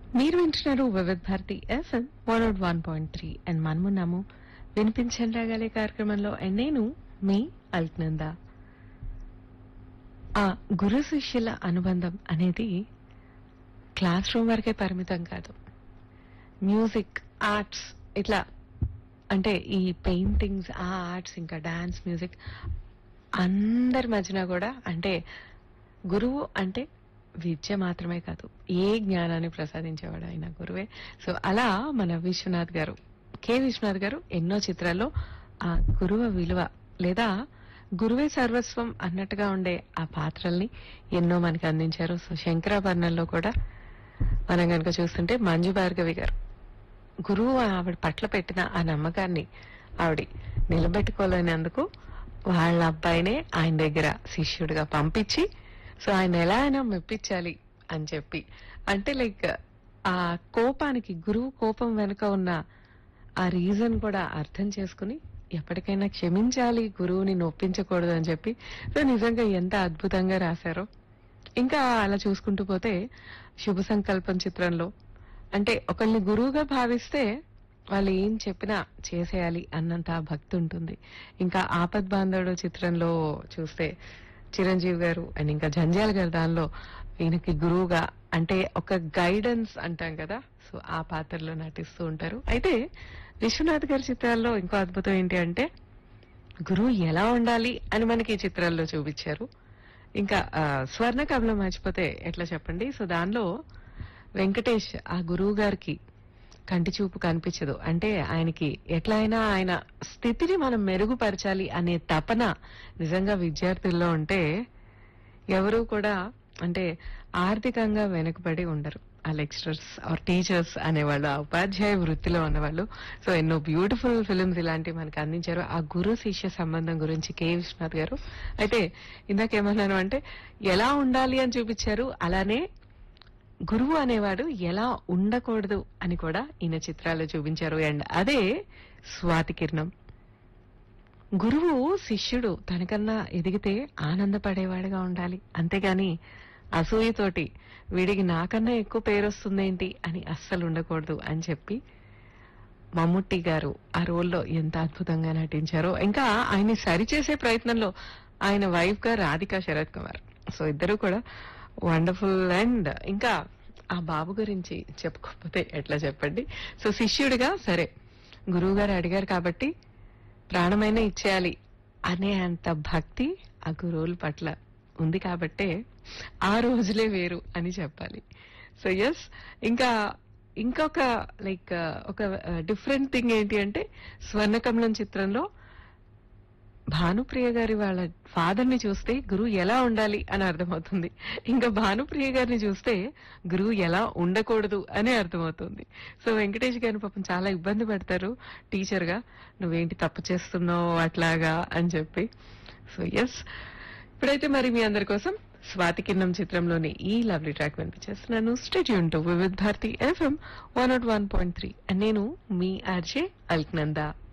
మీరు వింటున్నారు Vividh Bharati FM one out one point three and మనమున్నాము వినిపించండి రాగాలే కార్యక్రమంలో అండ్ నేను మీ అల్క్నంద ఆ గురు శిష్యుల అనుబంధం అనేది క్లాస్ రూమ్ వరకే పరిమితం కాదు మ్యూజిక్ ఆర్ట్స్ ఇట్లా అంటే ఈ పెయింటింగ్స్ ఆ ఆర్ట్స్ ఇంకా డాన్స్ మ్యూజిక్ అందరి మధ్యన కూడా అంటే గురువు అంటే విద్య మాత్రమే కాదు ఏ జ్ఞానాన్ని ప్రసాదించేవాడు ఆయన గురువే సో అలా మన విశ్వనాథ్ గారు కె విశ్వనాథ్ గారు ఎన్నో చిత్రాల్లో ఆ గురువ విలువ లేదా గురువే సర్వస్వం అన్నట్టుగా ఉండే ఆ పాత్రల్ని ఎన్నో మనకి అందించారు సో శంకరాభరణంలో కూడా మనం కనుక చూస్తుంటే మంజు భార్గవి గారు గురువు ఆవిడ పట్ల పెట్టిన ఆ నమ్మకాన్ని ఆవిడ నిలబెట్టుకోలేనందుకు వాళ్ళ అబ్బాయినే ఆయన దగ్గర శిష్యుడిగా పంపించి సో ఆయన ఎలా అయినా మెప్పించాలి అని చెప్పి అంటే లైక్ ఆ కోపానికి గురువు కోపం వెనుక ఉన్న ఆ రీజన్ కూడా అర్థం చేసుకుని ఎప్పటికైనా క్షమించాలి గురువుని నొప్పించకూడదు అని చెప్పి సో నిజంగా ఎంత అద్భుతంగా రాశారో ఇంకా అలా చూసుకుంటూ పోతే శుభ సంకల్పం చిత్రంలో అంటే ఒకళ్ళని గురువుగా భావిస్తే వాళ్ళు ఏం చెప్పినా చేసేయాలి అన్నంత భక్తి ఉంటుంది ఇంకా ఆపద్ బాంధవుడు చిత్రంలో చూస్తే చిరంజీవి గారు అండ్ ఇంకా జంజాల్ గారు దానిలో ఈయనకి గురువుగా అంటే ఒక గైడెన్స్ అంటాం కదా సో ఆ పాత్రలో నటిస్తూ ఉంటారు అయితే విశ్వనాథ్ గారి చిత్రాల్లో ఇంకో అద్భుతం ఏంటి అంటే గురువు ఎలా ఉండాలి అని మనకి ఈ చిత్రాల్లో చూపించారు ఇంకా ఆ, స్వర్ణ కమలం మర్చిపోతే ఎట్లా చెప్పండి సో దానిలో వెంకటేష్ ఆ గురువు గారికి కంటి చూపు కనిపించదు అంటే ఆయనకి ఎట్లా అయినా ఆయన స్థితిని మనం మెరుగుపరచాలి అనే తపన నిజంగా విద్యార్థుల్లో ఉంటే ఎవరు కూడా అంటే ఆర్థికంగా వెనుకబడి ఉండరు ఆ లెక్చరర్స్ ఆర్ టీచర్స్ అనేవాళ్ళు ఆ ఉపాధ్యాయ వృత్తిలో ఉన్నవాళ్ళు సో ఎన్నో బ్యూటిఫుల్ ఫిల్మ్స్ ఇలాంటివి మనకి అందించారు ఆ గురు శిష్య సంబంధం గురించి కె విశ్వనాథ్ గారు అయితే ఇందాకేమన్నాను అంటే ఎలా ఉండాలి అని చూపించారు అలానే గురువు అనేవాడు ఎలా ఉండకూడదు అని కూడా ఈయన చిత్రాల్లో చూపించారు అండ్ అదే స్వాతి కిరణం గురువు శిష్యుడు తనకన్నా ఎదిగితే ఆనందపడేవాడుగా ఉండాలి అంతేగాని అసూయతోటి వీడికి నాకన్నా ఎక్కువ పేరు వస్తుందేంటి అని అస్సలు ఉండకూడదు అని చెప్పి మమ్ముట్టి గారు ఆ రోల్లో ఎంత అద్భుతంగా నటించారో ఇంకా ఆయన్ని సరిచేసే ప్రయత్నంలో ఆయన వైఫ్ గా రాధికా శరత్ కుమార్ సో ఇద్దరు కూడా వండర్ఫుల్ అండ్ ఇంకా ఆ బాబు గురించి చెప్పుకోకపోతే ఎట్లా చెప్పండి సో శిష్యుడిగా సరే గురువు గారు అడిగారు కాబట్టి ప్రాణమైనా ఇచ్చేయాలి అనే అంత భక్తి ఆ గురువుల పట్ల ఉంది కాబట్టే ఆ రోజులే వేరు అని చెప్పాలి సో ఎస్ ఇంకా ఇంకొక లైక్ ఒక డిఫరెంట్ థింగ్ ఏంటి అంటే స్వర్ణకమలం చిత్రంలో భానుప్రియ గారి వాళ్ళ ఫాదర్ ని చూస్తే గురువు ఎలా ఉండాలి అని అర్థమవుతుంది ఇంకా భానుప్రియ గారిని చూస్తే గురువు ఎలా ఉండకూడదు అని అర్థమవుతుంది సో వెంకటేష్ గారిని పాపం చాలా ఇబ్బంది పెడతారు టీచర్ గా నువ్వేంటి తప్పు చేస్తున్నావు అట్లాగా అని చెప్పి సో ఎస్ ఇప్పుడైతే మరి మీ అందరి కోసం స్వాతి కిన్నం చిత్రంలోని ఈ లవ్లీ ట్రాక్ వినిపించేస్తున్నాను stay tuned to Vividh Bharati FM one not one point three నేను మీ ఆర్జే అల్క్నందా